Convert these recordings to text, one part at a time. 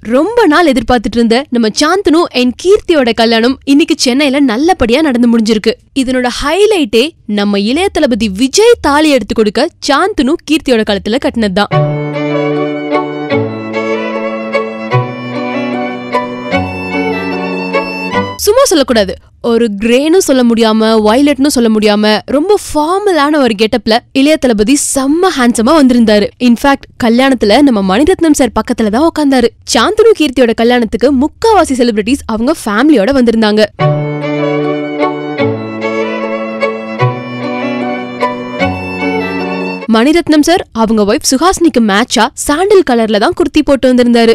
ரொம்ப நாள் எதிர்பார்த்துட்டு இருந்த நம்ம சாந்தனு அண்ட் கீர்த்தியோட கல்யாணம் இன்னைக்கு சென்னையில நல்லபடியா நடந்து முடிஞ்சிருக்கு இதனோட ஹைலைட்டே நம்ம இளைய தளபதி விஜய் தாலி எடுத்து கொடுக்க சாந்தனு கீர்த்தியோட கழுத்துல கட்டினதுதான் சும்மா சொல்லக்கூடாது ஒரு கிரேனும் சொல்ல முடியாம வயலட்னு சொல்ல முடியாம ரொம்ப ஃபார்மலான ஒரு கெட்டப்ல இளைய தளபதி செம்ம ஹேண்ட்ஸமா வந்திருந்தாரு இன்ஃபேக்ட் கல்யாணத்துல நம்ம மணிரத்னம் சார் பக்கத்துல தான் உட்காந்தாரு சாந்தனு கீர்த்தியோட கல்யாணத்துக்கு முக்காவாசி செலிபிரிட்டிஸ் அவங்க ஃபேமிலியோட வந்திருந்தாங்க மணிரத்னம் சார் அவங்க ஒய்ஃப் சுஹாசினிக்கு மேட்சா சாண்டில் கலர்ல தான் குர்த்தி போட்டு வந்திருந்தாரு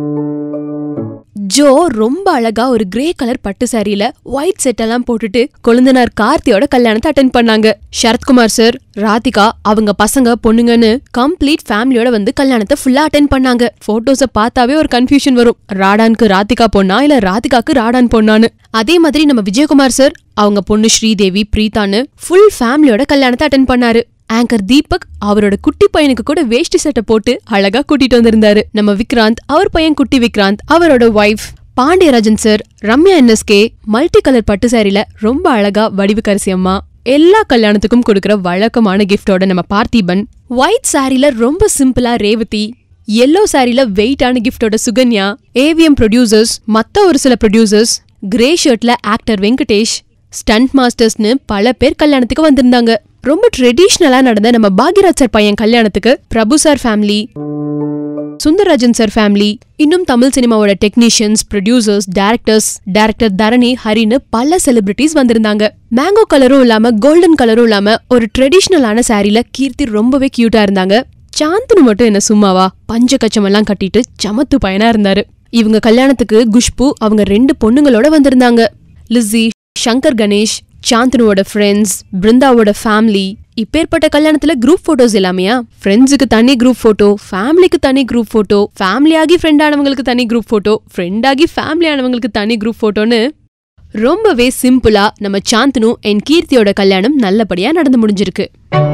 ஜோ ரொம்ப அழகா ஒரு கிரே கலர் பட்டு சாரியில ஒயிட் செட் எல்லாம் போட்டுட்டு கொழுந்தனார் கார்த்தியோட கல்யாணத்தை அட்டென்ட் பண்ணாங்க சரத்குமார் சார் ராதிகா அவங்க பசங்க பொண்ணுங்கன்னு கம்ப்ளீட் ஃபேமிலியோட வந்து கல்யாணத்தை ஃபுல்லா அட்டென்ட் பண்ணாங்க போட்டோஸ பார்த்தாவே ஒரு கன்ஃபியூஷன் வரும் ராடானுக்கு ராதிகா பொண்ணா இல்ல ராதிகாக்கு ராடான் பொண்ணான்னு அதே மாதிரி நம்ம விஜயகுமார் சார் அவங்க பொண்ணு ஸ்ரீதேவி பிரீத்தான்னு ஃபுல் ஃபேமிலியோட கல்யாணத்தை அட்டென்ட் பண்ணாரு ஆங்கர் தீபக் அவரோட குட்டி பையனுக்கு கூட வேஷ்டி சட்டை போட்டு அழகா கூட்டிட்டு வந்திருந்தாரு நம்ம விக்ராந்த் அவர் பையன் குட்டி விக்ராந்த் அவரோட wife Pandiarajan sir Ramya NSK multi colour பட்டு சாரில ரொம்ப அழகா வடிவுக்கரசி அம்மா எல்லா கல்யாணத்துக்கும் கொடுக்கிற வழக்கமான கிஃப்டோட நம்ம பார்த்திபன் ஒயிட் சாரில ரொம்ப சிம்பிளா ரேவதி எல்லோ சாரில வெயிட்டான கிஃப்டோட சுகன்யா ஏவிஎம் ப்ரொடியூசர்ஸ் மத்த ஒரு சில ப்ரொடியூசர்ஸ் கிரே ஷர்ட்ல ஆக்டர் வெங்கடேஷ் ஸ்டண்ட் மாஸ்டர்ஸ்னு பல பேர் கல்யாணத்துக்கு வந்திருந்தாங்க ரொம்ப ட்ரெடிஷ்னலா நடந்த நம்ம பாக்யராஜ் சார் பையன் கல்யாணத்துக்கு Prabhu sir family Sundararajan sir family இன்னும் தமிழ் சினிமாவோட technicians producers directors director Dharani ஹரின்னு பல செலிபிரிட்டிஸ் வந்திருந்தாங்க மேங்கோ கலரும் இல்லாம கோல்டன் கலரும் இல்லாம ஒரு ட்ரெடிஷ்னலான சாரில கீர்த்தி ரொம்பவே கியூட்டா இருந்தாங்க சாந்தனு மட்டும் என்ன சும்மாவா பஞ்ச கச்சமெல்லாம் கட்டிட்டு சமத்து பையனா இருந்தாரு இவங்க கல்யாணத்துக்கு குஷ்பு அவங்க ரெண்டு பொண்ணுங்களோட வந்திருந்தாங்க லிஸி சங்கர் கணேஷ் சாந்தனுவோட ஃப்ரெண்ட்ஸ் பிருந்தாவோட ஃபேமிலி இப்பேற்பட்ட கல்யாணத்துல குரூப் போட்டோஸ் இல்லாமையா ஃப்ரெண்ட்ஸுக்கு தனி குரூப் போட்டோ ஃபேமிலிக்கு தனி குரூப் போட்டோ ஃபேமிலி ஆகி ஃப்ரெண்ட் ஆனவங்களுக்கு தனி குரூப் போட்டோ ஃப்ரெண்ட் ஆகி ஃபேமிலி ஆனவங்களுக்கு தனி குரூப் போட்டோன்னு ரொம்பவே சிம்பிளா நம்ம சாந்தனு என் கீர்த்தியோட கல்யாணம் நல்லபடியா நடந்து முடிஞ்சிருக்கு